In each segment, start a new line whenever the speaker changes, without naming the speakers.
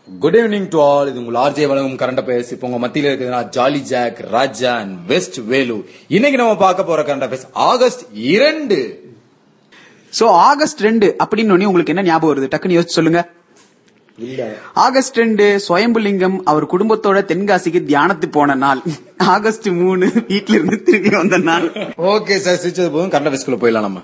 Good evening to all இது உங்கள் RJ வழங்கும் கரண்ட் அஃபேர்ஸ் இப்போ உங்க மத்தியில இருக்குதுன்னா Jolly Jack Raja and West Velu இன்னைக்கு நம்ம பார்க்க போற கரண்ட் அஃபேர்ஸ் ஆகஸ்ட் இரண்டு
சோ ஆகஸ்ட் ரெண்டு அப்படின்னு உடனே உங்களுக்கு என்ன ஞாபகம் வருது டக்குன்னு யோசிச்சு சொல்லுங்க ஆகஸ்ட் ரெண்டு சுயம்புலிங்கம் அவர் குடும்பத்தோட தென்காசிக்கு தியானத்துக்கு போன நாள் ஆகஸ்ட் மூணு வீட்ல இருந்து திரும்பி வந்த நாள்
ஓகே சார் சிரிச்சது போதும் கரண்ட் அஃபேர்ஸ்குள்ள போயிடலாம் நம்ம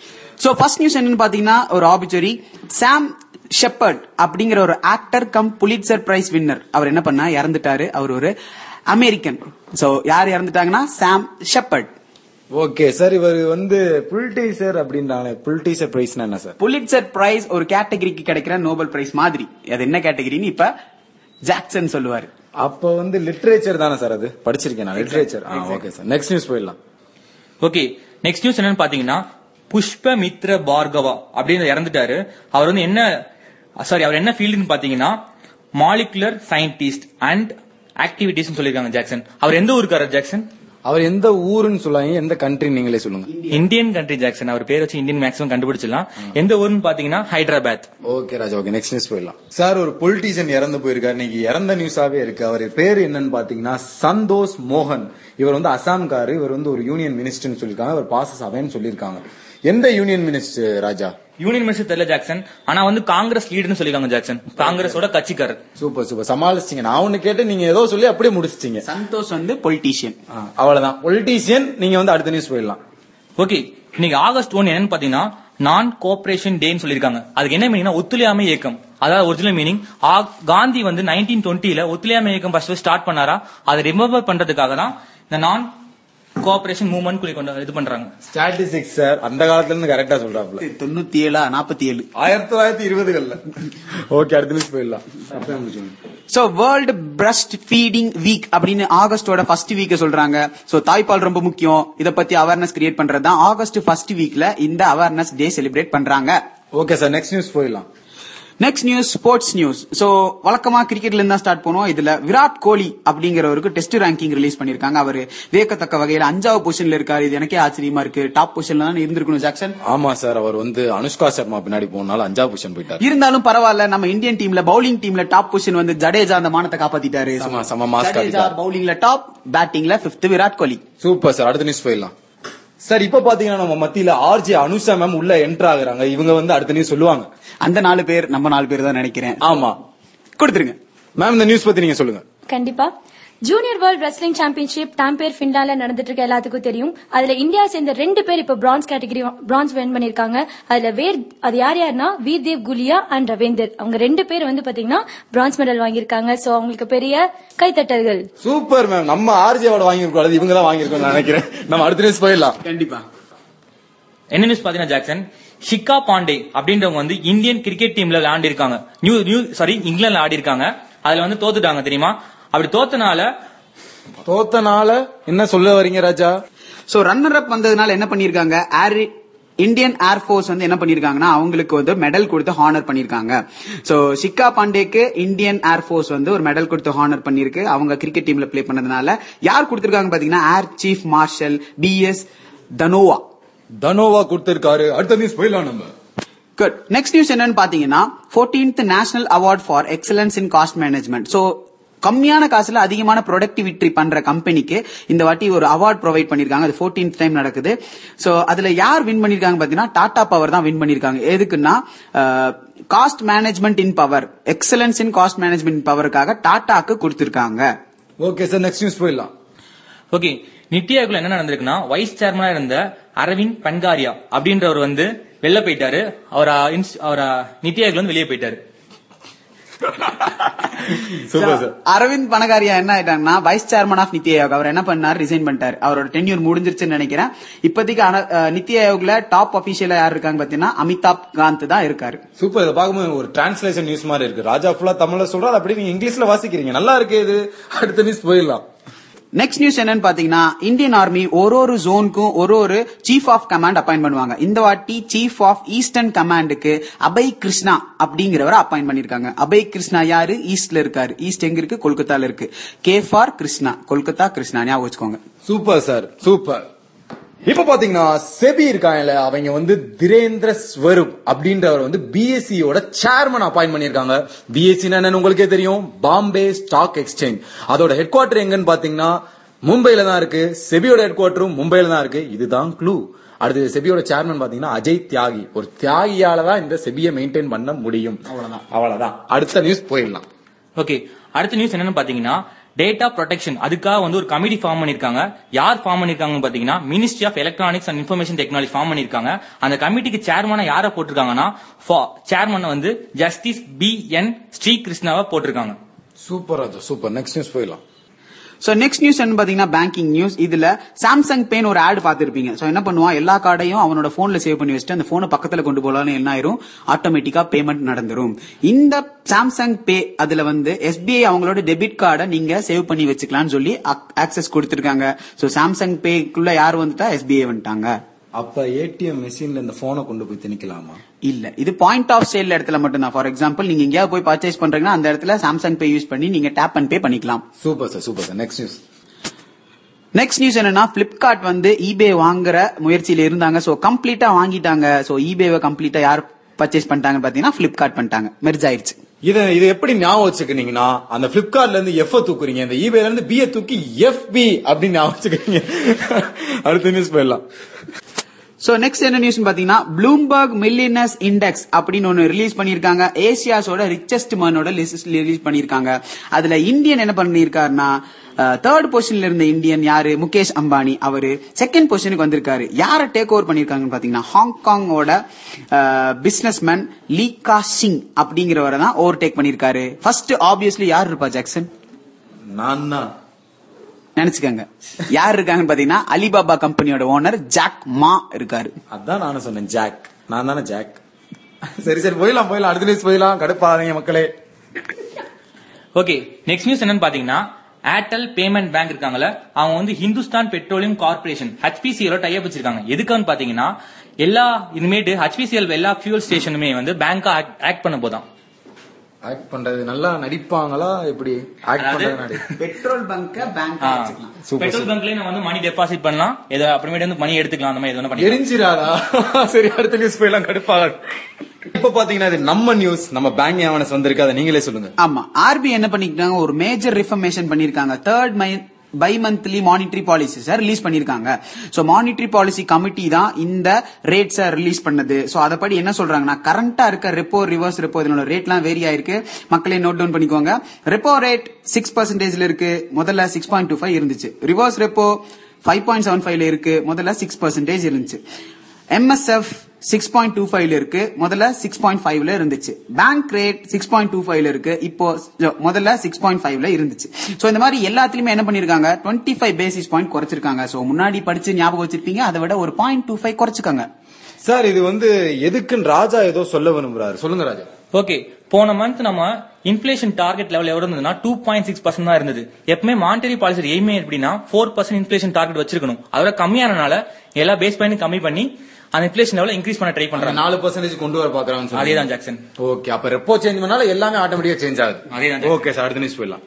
சோ ஃபர்ஸ்ட் நியூஸ் என்னன்னு பாத்தீங்கன்னா ஒரு ஆபிச்சரி சாம் ஷெப்பர்ட் அப்படிங்கிற ஒரு actor cum Pulitzer prize winner அவர் என்ன பண்ணா இறந்துட்டாரு அவர் ஒரு அமெரிக்கன் சோ யார் இறந்துட்டாங்கன்னா சாம் ஷெப்பர்ட்
ஓகே சார் இவர் வந்து புல்டீசர் அப்படின்றாங்க புல்டீசர் பிரைஸ்னா என்ன சார்
புலிட்சர் பிரைஸ் ஒரு கேட்டகரிக்கு கிடைக்கிற நோபல் பிரைஸ் மாதிரி அது என்ன கேட்டகரின்னு இப்ப ஜாக்சன் சொல்லுவாரு
அப்ப வந்து லிட்ரேச்சர் தானே சார் அது படிச்சிருக்கேன் நான் literature okay sir next news போயிடலாம்
ஓகே நெக்ஸ்ட் நியூஸ் என்னன்னு பாத்தீங்கன்னா புஷ்பமித்ர பார்கவா அப்படின்னு இறந்துட்டாரு அவர் வந்து என்ன சாரி அவர் என்ன ஃபீல்டுன்னு பாத்தீங்கன்னா மாலிகுலர் சயின்டிஸ்ட் அண்ட் ஆக்டிவிட்டிஸ் சொல்லிருக்காங்க ஜாக்சன் அவர் எந்த ஊருக்காரர் ஜாக்சன்
அவர் எந்த ஊருன்னு சொல்லாங்க எந்த கண்ட்ரி நீங்களே சொல்லுங்க
இந்தியன் கண்ட்ரி ஜாக்சன் அவர் பேர் வச்சு இந்தியன் மேக்ஸிமம் கண்டுபிடிச்சிடலாம் எந்த ஊருன்னு பாத்தீங்கன்னா Hyderabad
okay Raja okay next news போயிடலாம் சார் ஒரு பொலிட்டீஷியன் இறந்து போயிருக்காரு இன்னைக்கு இறந்த நியூஸாவே இருக்கு அவர் பேர் என்னன்னு பாத்தீங்கன்னா சந்தோஷ் மோகன் இவர் வந்து அசாம்காரு இவர் வந்து ஒரு யூனியன் மினிஸ்டர்னு சொல்லியிருக்காங்க அவர் பாசஸ் அவைன்னு சொல்லியிருக்காங்க எந்த union minister Raja
union minister தெரியல ஜாக்சன் ஆனா வந்து காங்கிரஸ் லீடுன்னு சொல்லிருக்காங்க ஜாக்சன் காங்கிரஸோட கட்சிக்காரர்
சூப்பர் சூப்பர் சமாளிச்சிங்க நான் ஒண்ணு கேட்டு நீங்க ஏதோ சொல்லி அப்படியே முடிச்சிட்டீங்க
சந்தோஷ் வந்து பொலிட்டீஷியன்
ஆ, அவ்வளவுதான் பொலிட்டீஷியன் நீங்க வந்து அடுத்த நியூஸ் போயிடலாம்
ஓகே இன்னைக்கு ஆகஸ்ட் ஒன் என்னன்னு பாத்தீங்கன்னா நான் கோஆபரேஷன் டேன்னு சொல்லிருக்காங்க அதுக்கு என்ன மீனிங்னா ஒத்துழையாமை இயக்கம் அதாவது ஒரிஜினல் மீனிங் காந்தி வந்து நைன்டீன் டுவெண்ட்டில ஒத்துழையாமை இயக்கம் ஃபர்ஸ்ட் ஸ்டார்ட் பண்ணாரா அதை ரிமெம்பர் பண்றதுக்காக தான் இந்த நான் கோஆபரேஷன் மூவ்மெண்ட் கொண்டு இது பண்றாங்க
ஸ்டாட்டிஸ்டிக்ஸ் சார் அந்த காலத்துல இருந்து கரெக்டா சொல்றாப்ல
தொண்ணூத்தி ஏழா நாற்பத்தி ஏழு
ஆயிரத்தி தொள்ளாயிரத்தி இருபதுகள்ல ஓகே அடுத்த நியூஸ் போயிடலாம் அப்படியே முடிச்சுக்கோங்க.
So world breast feeding week அப்படின்னு ஆகஸ்டோட ஃபர்ஸ்ட் வீக் சொல்றாங்க சோ தாய்ப்பால் ரொம்ப முக்கியம் இத பத்தி அவேர்னஸ் கிரியேட் பண்றது தான் ஆகஸ்ட் ஃபர்ஸ்ட் வீக்ல இந்த அவேர்னஸ் டே செலிப்ரேட் பண்றாங்க
ஓகே சார் நெக்ஸ்ட் நியூஸ் போயிடலாம்
next news sports news so வழக்கமா கிரிக்கெட்ல இருந்தா ஸ்டார்ட் பண்ணுவோம் இதுல விராட் கோலி அப்படிங்கிறவருக்கு டெஸ்ட் ரேங்கிங் ரிலீஸ் பண்ணிருக்காங்க அவர் வியக்கத்தக்க வகையில அஞ்சாவது பொசிஷன்ல இருக்காரு இது எனக்கே ஆச்சரியமா இருக்கு டாப் பொசிஷன்ல தான் இருந்திருக்கணும் ஜாக்சன்
ஆமா சார் அவர் வந்து அனுஷ்கா சர்மா பின்னாடி போனால அஞ்சாவது பொசிஷன் போயிட்டார்
இருந்தாலும் பரவாயில்ல நம்ம இந்தியன் டீம்ல பவுலிங் டீம்ல டாப் பொசிஷன் வந்து ஜடேஜா அந்த மானத்தை காப்பாத்திட்டாரு
செம- செம mass
ஜடேஜா
காட்டிட்டாரு.
பவுலிங்ல டாப் பேட்டிங்ல fifth Virat Kohli
super sir அடுத்த நியூஸ் போயிடலாம் சார் இப்ப பாத்தீங்கன்னா நம்ம மத்தியில ஆர்ஜே அனுஷா மேம் உள்ள என்டர் ஆகுறாங்க இவங்க வந்து அடுத்த நியூஸ் சொல்லுவாங்க
அந்த நாலு பேர் நம்ம நாலு பேர் தான் நினைக்கிறேன்
ஆமா
கொடுத்துருங்க
மேம் இந்த நியூஸ் பத்தி நீங்க சொல்லுங்க
கண்டிப்பா junior world wrestling championship Tampere ஃபின்லாண்ட்ல நடந்துட்டு இருக்க எல்லாத்துக்கும் தெரியும் அதுல இந்தியா சேர்ந்த ரெண்டு பேர் இப்ப பிரான்ஸ் கேட்டகரி பிரான்ஸ் வின் பண்ணிருக்காங்க அதுல வேர் அது யார் யாருன்னா வீர்தேவ் குலியா அண்ட் ரவீந்தர் அவங்க ரெண்டு பேர் வந்து பாத்தீங்கன்னா பிரான்ஸ் மெடல் வாங்கியிருக்காங்க சோ அவங்களுக்கு பெரிய கைத்தட்டல்கள்
சூப்பர் மேம் நம்ம ஆர்ஜே வாட வாங்கியிருக்கூடாது இவங்க தான் வாங்கியிருக்கோம் நினைக்கிறேன் நம்ம அடுத்த நியூஸ் போயிடலாம்
கண்டிப்பா
என்ன நியூஸ் பாத்தீங்கன்னா ஜாக்சன் ஷிக்கா பாண்டே அப்படின்றவங்க வந்து இந்தியன் கிரிக்கெட் டீம்ல விளையாடி இருக்காங்க நியூ நியூ சாரி இங்கிலாந்துல ஆடி இருக்காங்க அதுல வந்து தோத்துட்டாங்க தெரியுமா அப்படி தோத்தனால
தோத்தனால என்ன சொல்ல வரீங்க ராஜா
சோ ரன்னர் அப் வந்ததுனால என்ன பண்ணிருக்காங்க ஏர் இந்தியன் ஏர்போர்ஸ் வந்து என்ன பண்ணிருக்காங்கன்னா அவங்களுக்கு வந்து மெடல் கொடுத்து ஹானர் பண்ணிருக்காங்க சோ ஷிக்கா பாண்டேக்கு இந்தியன் ஏர்போர்ஸ் வந்து ஒரு மெடல் கொடுத்து ஹானர் பண்ணிருக்கு அவங்க கிரிக்கெட் டீம்ல ப்ளே பண்ணதுனால யார் கொடுத்திருக்காங்க பாத்தீங்கன்னா air chief marshal B S Dhanoa
Dhanoa கொடுத்திருக்காரு அடுத்த நியூஸ் போயிடலாம் நம்ம
குட் நெக்ஸ்ட் நியூஸ் என்னன்னு பாத்தீங்கன்னா 14th national award for excellence in cost management so கம்மியான காசுல அதிகமான ப்ரொடக்டிவிட்டி பண்ற கம்பெனிக்கு இந்த வாட்டி ஒரு அவார்ட் ப்ரொவைட் பண்ணிருக்காங்க அது 14th டைம் நடக்குது சோ அதுல யார் வின் பண்ணிருக்காங்க பாத்தீங்கன்னா டாடா பவர் தான் வின் பண்ணிருக்காங்க எதுக்குன்னா cost management in power excellence in cost management in பவருக்காக டாடாக்கு கொடுத்திருக்காங்க
ஓகே சார் நெக்ஸ்ட் நியூஸ் போயிடலாம்
ஓகே நித்தி ஆயோக்ல என்ன நடந்திருக்குன்னா வைஸ் சேர்மனா இருந்த அரவிந்த் பன்காரியா அப்படின்றவர் வந்து வெளில போயிட்டாரு அவர் அவர் நித்தி ஆயோக்ல வந்து வெளியே போயிட்டாரு
சூப்பர் சார்
அரவிந்த் பனகாரியா என்ன ஆயிட்டாங்கன்னா vice chairman of NITI Aayog அவர் என்ன பண்ணார் ரிசைன் பண்ணிட்டாரு அவரோட டென்யூர் முடிஞ்சிருச்சுன்னு நினைக்கிறேன் இப்போதைக்கு அன- அஹ் நித்தி ஆயோக்ல டாப் அபிஷியலா யார் இருக்காங்க பாத்தீங்கன்னா அமிதாப் காந்த் தான் இருக்காரு
சூப்பர் இதை பார்க்கும்போது ஒரு டிரான்ஸ்லேஷன் நியூஸ் மாதிரி இருக்கு ராஜா ஃபுல்லா தமிழ்ல சொல்றாரு அப்படி நீங்க இங்கிலீஷ்ல வாசிக்கிறீங்க நல்லா இருக்கு இது அடுத்த நியூஸ் போயிடலாம்
நெக்ஸ்ட் நியூஸ் என்னன்னு பாத்தீங்கன்னா இந்தியன் ஆர்மி ஒரு ஒரு ஜோனுக்கும் ஒரு ஒரு சீஃப் ஆஃப் கமாண்ட் அப்பாயிண்ட் பண்ணுவாங்க இந்த வாட்டி சீஃப் ஆஃப் ஈஸ்டர்ன் கமாண்டுக்கு அபய் கிருஷ்ணா அப்படிங்கிறவரை அப்பாயிண்ட் பண்ணிருக்காங்க அபய் கிருஷ்ணா யாரு ஈஸ்ட்ல இருக்காரு ஈஸ்ட் எங்க இருக்கு கொல்கத்தால இருக்கு கே ஃபார் கிருஷ்ணா கொல்கத்தா கிருஷ்ணா ஞாபகம் வச்சுக்கோங்க
சூப்பர் சார் சூப்பர் இப்ப பாத்தீங்கன்னா செபி இருக்காங்கல்ல அவங்க வந்து திரேந்திர ஸ்வரூப் அப்படின்றவர் வந்து பிஎஸ்சி யோட சேர்மன் அப்பாயிண்ட் பண்ணிருக்காங்க பிஎஸ்சி என்னன்னு உங்களுக்கே தெரியும் பாம்பே ஸ்டாக் எக்ஸ்சேஞ்ச் அதோட ஹெட் குவார்டர் எங்கன்னு பாத்தீங்கன்னா மும்பைல தான் இருக்கு செபியோட ஹெட் குவார்டரும் மும்பைல தான் இருக்கு இதுதான் க்ளூ அடுத்து செபியோட சேர்மன் பாத்தீங்கன்னா அஜய் தியாகி ஒரு தியாகியால தான் இந்த செபியை மெயின்டைன் பண்ண முடியும் அவ்வளவுதான் அவ்வளவுதான் அடுத்த நியூஸ் போயிடலாம்
ஓகே அடுத்த நியூஸ் என்னன்னு பாத்தீங்கன்னா டேட்டா ப்ரொடெக்ஷன் அதுக்காக வந்து ஒரு கமிட்டி ஃபார்ம் பண்ணிருக்காங்க யார் ஃபார்ம் பண்ணிருக்காங்கன்னு பாத்தீங்கன்னா ministry of electronics and information technology form பண்ணிருக்காங்க அந்த கமிட்டிக்கு சேர்மனா யார போட்டிருக்காங்கன்னா சேர்மன் வந்து ஜஸ்டிஸ் பி என் ஸ்ரீ கிருஷ்ணாவை போட்டிருக்காங்க
super Raja super next news போயிடலாம்
சோ நெக்ஸ்ட் நியூஸ் என்ன பாத்தீங்கன்னா பேங்கிங் நியூஸ் இதுல சாம்சங் பேன் ஒரு ஆட் பாத்திருப்பீங்க சோ என்ன பண்ணுவான் எல்லா கார்டையும் அவனோட போன்ல சேவ் பண்ணி வச்சுட்டு அந்த போனை பக்கத்துல கொண்டு போலான்னு என்ன ஆயிரும் ஆட்டோமேட்டிக்கா பேமெண்ட் நடந்துரும் இந்த சாம்சங் பே அதுல வந்து எஸ்பிஐ அவங்களோட டெபிட் கார்டை நீங்க சேவ் பண்ணி வச்சுக்கலாம்னு சொல்லி ஆக்சஸ் கொடுத்திருக்காங்க சோ சாம்சங் பேக்குள்ள யார் வந்துட்டா எஸ்பிஐ வந்துட்டாங்க
அப்ப ஏடிஎம் மெஷின்ல இந்த போனை கொண்டு போய் திணிக்கலாமா
இல்ல இது பாயிண்ட் ஆஃப் சேல் இடத்துல மட்டும் தான் ஃபார் எக்ஸாம்பிள் நீங்க எங்கேயாவது போய் பர்ச்சேஸ் பண்றீங்கன்னா அந்த இடத்துல சாம்சங் பே யூஸ் பண்ணி நீங்க டேப் அண்ட் பே பண்ணிக்கலாம்
super sir super sir next news
next news என்னன்னா பிளிப்கார்ட் வந்து eBay வாங்குற முயற்சியில இருந்தாங்க சோ கம்ப்ளீட்டா வாங்கிட்டாங்க சோ eBay கம்ப்ளீட்டா யார் பர்ச்சேஸ் பண்ணிட்டாங்க பாத்தீங்கன்னா பிளிப்கார்ட் பண்ணிட்டாங்க மெர்ஜ் ஆயிருச்சு
இத இது எப்படி ஞாபகம் வச்சுக்கிறீங்கன்னா அந்த பிளிப்கார்ட்ல இருந்து எஃப் தூக்குறீங்க இந்த இபேல இருந்து பி தூக்கி எஃப் பி அப்படின்னு ஞாபகம் வச்சுக்கிறீங்க அடுத்த நியூஸ் போயிடலாம்
சோ நெக்ஸ்ட் என்ன நியூஸ் பாத்தீங்கன்னா ப்ளூம்பர்க் மில்லியனஸ் இண்டெக்ஸ் அப்படின்னு ஒன்னு ரிலீஸ் பண்ணிருக்காங்க ஏசியாஸோட ரிச்சஸ்ட் மேனோட லிஸ்ட் ரிலீஸ் பண்ணிருக்காங்க அதுல இந்தியன் என்ன பண்ணிருக்காருன்னா தேர்ட் பொசிஷன்ல இருந்த இந்தியன் யாரு முகேஷ் அம்பானி அவரு செகண்ட் பொசிஷனுக்கு வந்திருக்காரு யார டேக் ஓவர் பண்ணிருக்காங்கன்னு பாத்தீங்கன்னா ஹாங்காங்கோட பிசினஸ் மேன் லீகா சிங் அப்படிங்கிறவரை தான் ஓவர் டேக் பண்ணிருக்காரு ஃபர்ஸ்ட் ஆப்வியஸ்லி யார் இருப்பா ஜாக்சன்
நான் தான்
நினைச்சுக்கோங்க யார் இருக்காங்கன்னு பாத்தீங்கன்னா அலிபாபா கம்பெனியோட ஓனர் ஜாக் மா இருக்காரு
அதான் நானும் சொன்னேன் ஜாக் நான் தானே ஜாக் சரி சரி போயிடலாம் போயிடலாம் அடுத்த நியூஸ் போயிடலாம் கடுப்பாதீங்க மக்களே
ஓகே நெக்ஸ்ட் நியூஸ் என்னன்னு பாத்தீங்கன்னா ஏர்டெல் பேமெண்ட் பேங்க் இருக்காங்கல்ல அவங்க வந்து Hindustan petroleum corporation HPCL tie up வச்சிருக்காங்க எதுக்கான்னு பாத்தீங்கன்னா எல்லா இனிமேட்டு ஹெச்பிசிஎல் எல்லா ஃபியூல் ஸ்டேஷனுமே வந்து பேங்கா ஆக்ட் பண்ண போதான்
ஆக்ட் பண்றது நல்லா நடிப்பாங்களா எப்படி ஆக்ட்
அதாவது-
பண்றது நடி
பெட்ரோல் பங்க பேங்க் வச்சுக்கலாம்
Super,
பெட்ரோல் பங்க்லயே நம்ம வந்து மணி டெபாசிட் பண்ணலாம் ஏதோ அப்புறமேட்டு வந்து மணி எடுத்துக்கலாம் அந்த மாதிரி எதுவும் பண்ணி
எரிஞ்சிராதா சரி அடுத்த நியூஸ் போயிடலாம் கடுப்பாக இப்ப பாத்தீங்கன்னா இது நம்ம நியூஸ் நம்ம பேங்க் ஆவணஸ் வந்திருக்கு அதை நீங்களே சொல்லுங்க
ஆமா ஆர்பி என்ன பண்ணிருக்காங்க ஒரு மேஜர் ரிஃபர்மேஷன் பண்ணிருக்காங்க third bi monthly monetary policies release பண்ணிருக்காங்க சோ மானிட்டரி பாலிசி கமிட்டி தான் இந்த ரேட்ஸ ரிலீஸ் பண்ணது சோ அதப்படி என்ன சொல்றாங்கன்னா கரண்டா இருக்க ரெப்போ ரிவர்ஸ் ரெப்போ இதனோட ரேட்லாம் வேரி ஆயிருக்கு மக்களே நோட் டவுன் பண்ணிக்கோங்க ரெப்போ ரேட் சிக்ஸ் பர்சன்டேஜ்ல இருக்கு முதல்ல சிக்ஸ் பாயிண்ட் டூ ஃபைவ் இருந்துச்சு reverse repo five point seven ஃபைவ்ல இருக்கு முதல்ல சிக்ஸ் பர்சன்டேஜ் இருந்துச்சு எம்எஸ்எஃப் சிக்ஸ் பாயிண்ட் டூ ஃபைவ்ல இருக்கு முதல்ல சிக்ஸ் பாயிண்ட் ஃபைவ்ல இருந்துச்சு bank rate six point two ஃபைவ்ல இருக்கு இப்போ முதல்ல சிக்ஸ் பாயிண்ட் ஃபைவ்ல இருந்துச்சு சோ இந்த மாதிரி எல்லாத்துலயுமே என்ன பண்ணிருக்காங்க டுவெண்ட்டி ஃபைவ் பேசிஸ் பாயிண்ட் குறைச்சிருக்காங்க சோ முன்னாடி படிச்சு ஞாபகம் வச்சிருப்பீங்க அதை விட ஒரு பாயிண்ட் டூ ஃபைவ் குறைச்சிருக்காங்க
சார் இது வந்து எதுக்குன்னு ராஜா ஏதோ சொல்ல விரும்புறாரு சொல்லுங்க ராஜா
ஓகே போன மந்த் நம்ம இன்ஃபிளேஷன் டார்கெட் லெவல் எவ்வளவு இருந்ததுன்னா டூ பாயிண்ட் சிக்ஸ் பர்சன்ட் தான் இருந்தது எப்பவுமே மானிட்டரி பாலிசி எய்மே எப்படின்னா ஃபோர் பர்சன்ட் இன்ஃபிளேஷன் டார்கெட் வச்சிருக்கணும் அதோட கம்மியானனால எல்லா பேஸ் பாயிண்ட் கம்மி பண்ணி அந்த இன்ஃபிளேஷன் லெவல் இன்க்ரீஸ் பண்ண ட்ரை
அந்த
பண்றாங்க
நாலு பர்சன்டேஜ் கொண்டு வர பாக்குறாங்க
அதேதான் ஜாக்சன்
ஓகே அப்ப ரெப்போ சேஞ்ச் பண்ணாலும் எல்லாமே ஆட்டோமேட்டிக்கா சேஞ்ச் ஆகுது
அதேதான்.
ஓகே சார் அடுத்த நியூஸ் போயிடலாம்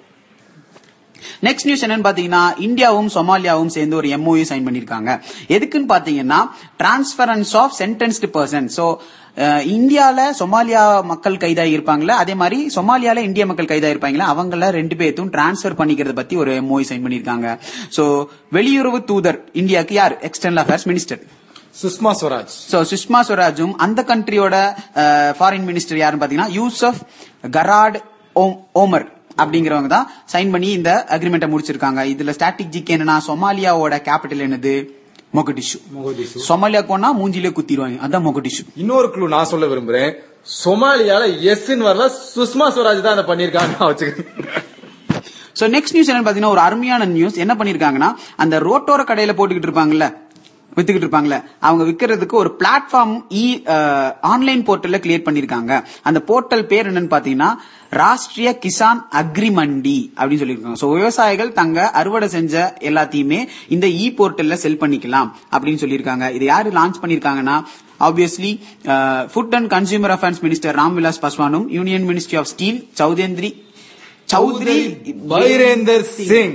நெக்ஸ்ட் நியூஸ் என்னன்னு பாத்தீங்கன்னா இந்தியாவும் சொமாலியாவும் சேர்ந்து ஒரு எம்ஓயு சைன் பண்ணிருக்காங்க எதுக்குன்னு பாத்தீங்கன்னா transfer of sentenced person so இந்தியால சொமாலியா மக்கள் கைதாகி இருப்பாங்களா அதே மாதிரி சொமாலியால இந்திய மக்கள் கைதாகி இருப்பாங்களா அவங்கள ரெண்டு பேர்த்தும் டிரான்ஸ்பர் பண்ணிக்கிறத பத்தி ஒரு எம்ஓயு சைன் பண்ணிருக்காங்க சோ வெளியுறவு தூதர் இந்தியாக்கு யார் external affairs minister
Sushma Swaraj
so Sushma ஸ்வராஜும் அந்த கண்ட்ரியோட ஃபாரின் மினிஸ்டர் யாருன்னு பாத்தீங்கன்னா யூசப் கராட் ஓம்- ஓமர் அப்படிங்கிறவங்க தான் சைன் பண்ணி இந்த அக்ரிமெண்ட்டை முடிச்சிருக்காங்க இதுல ஸ்ட்ராட்டஜிக் என்னன்னா சொமாலியாவோட கேபிட்டல் என்னது மொகடிஷு
மொகடிஷு.
சொமாலியா போனா மூஞ்சிலே குத்திடுவாங்க அதான் மொகடிஷு
இன்னொரு க்ளூ நான் சொல்ல விரும்புறேன் சொமாலியால எஸ் வரல சுஷ்மா ஸ்வராஜ் தான் அதை பண்ணிருக்காங்க வச்சுக்க
சோ நெக்ஸ்ட் நியூஸ் என்னன்னு பாத்தீங்கன்னா ஒரு அருமையான நியூஸ் என்ன பண்ணிருக்காங்கன்னா அந்த ரோட்டோர கடையில போட்டுக்கிட்டு இருப்பாங்கல்ல வித்துக்கிட்டு இருப்பாங்கல்ல அவங்க விக்கிறதுக்கு ஒரு பிளாட்ஃபார்ம் இ ஆன்லைன் போர்ட்டல்ல கிரியேட் பண்ணிருக்காங்க அந்த போர்ட்டல் பேர் என்னன்னு பாத்தீங்கன்னா ராஷ்டிரிய கிசான் அக்ரி மண்டி அப்படின்னு சொல்லியிருக்காங்க சோ விவசாயிகள் தங்க அறுவடை செஞ்ச எல்லாத்தையுமே இந்த இ போர்ட்டல்ல செல் பண்ணிக்கலாம் அப்படின்னு சொல்லியிருக்காங்க இது யாரு லான்ச் பண்ணிருக்காங்கன்னா obviously food and consumer affairs minister Ram Vilas பாஸ்வானும் யூனியன் மினிஸ்ட்ரி ஆஃப் ஸ்டீல் சௌதேந்திரி சௌத்ரி
பைரேந்தர் சிங்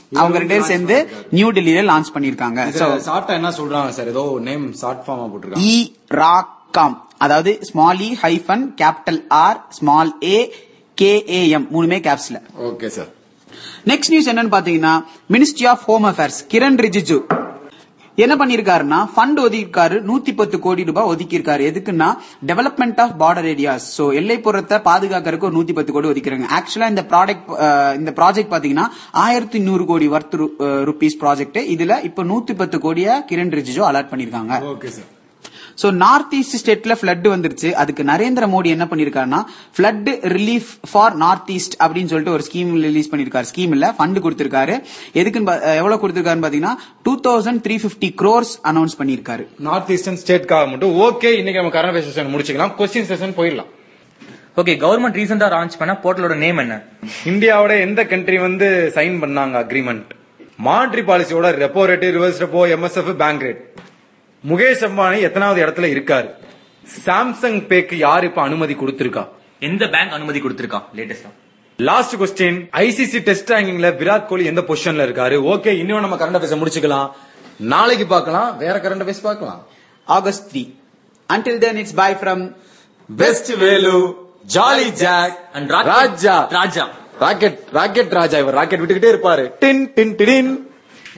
அவங்க ரெண்டு பேரும் சேர்ந்து நியூ டெல்லியில லான்ச் பண்ணிருக்காங்க
இதுல ஷார்ட்டா என்ன சொல்றாங்க சார் ஏதோ நேம் ஷார்ட் ஃபார்மா போட்டிருக்காங்க
இ ராகாம் அதாவது small e hyphen capital R small A K A M மூணுமே கேப்ஸ்ல
ஓகே சார்
நெக்ஸ்ட் நியூஸ் என்னன்னு பாத்தீங்கன்னா ministry of home affairs Kiran Rijiju என்ன பண்ணிருக்காருன்னா ஃபண்ட் ஒதுக்கிருக்காரு நூத்தி பத்து கோடி ரூபாய் ஒதுக்கியிருக்காரு எதுக்குன்னா development of border areas so எல்லைப்புறத்தை பாதுகாக்கிறதுக்கு ஒரு நூத்தி பத்து கோடி ஒதுக்கிறாங்க ஆக்சுவலா இந்த ப்ராடக்ட் இந்த ப்ராஜெக்ட் பாத்தீங்கன்னா ஆயிரத்தி நூறு கோடி வர்த் ருபீஸ் ப்ராஜெக்ட் இதுல இப்ப நூத்தி பத்து கோடியா கிரண் ரிஜிஜு அலர்ட் பண்ணிருக்காங்க
okay sir
so north east ஸ்டேட்ல ஃபிளட் வந்துருச்சு அதுக்கு நரேந்திர மோடி என்ன பண்ணிருக்காருன்னா flood relief for north east அப்படின்னு சொல்லிட்டு ஒரு ஸ்கீம் ரிலீஸ் பண்ணிருக்காரு ஸ்கீம் இல்ல ஃபண்ட் கொடுத்திருக்காரு எதுக்குன்னு பா- அஹ் எவ்வளவு கொடுத்திருக்காருன்னு பாத்தீங்கன்னா two thousand three fifty crores announce பண்ணிருக்காரு
நார்த் ஈஸ்டர்ன் ஸ்டேட்காக மட்டும் ஓகே இன்னைக்கு நம்ம கரண்ட் செஷன் முடிச்சுக்கலாம் கொஸ்டின் செஷன் போயிடலாம்
ஓகே கவர்மெண்ட் ரீசெண்டா லான்ச் பண்ண போர்ட்டலோட நேம் என்ன
இந்தியாவோட எந்த கண்ட்ரி வந்து சைன் பண்ணாங்க அக்ரிமெண்ட் மானிட்டரி பாலிசியோட repo rate reverse repo MSF bank rate Mukesh Ambani எத்தனாவது இடத்துல இருக்காரு சாம்சங் பேக்கு யார் இப்ப அனுமதி கொடுத்திருக்கா
எந்த பேங்க் அனுமதி கொடுத்திருக்கா லேட்டஸ்டா
லாஸ்ட் கொஸ்டின் ஐசிசி டெஸ்ட் ரேங்கிங்ல விராட் கோலி எந்த பொசிஷன்ல இருக்காரு ஓகே இன்னும் நம்ம கரண்ட் அஃபேர்ஸ் முடிச்சுக்கலாம் நாளைக்கு பார்க்கலாம் வேற கரண்ட் அஃபேர்ஸ் பார்க்கலாம்
August three until then it's bye from
west Velu jolly Jack
and
Raja
Raja
rocket rocket Raja இவர் ராக்கெட் விட்டுக்கிட்டே இருப்பாரு டின் டின் டின்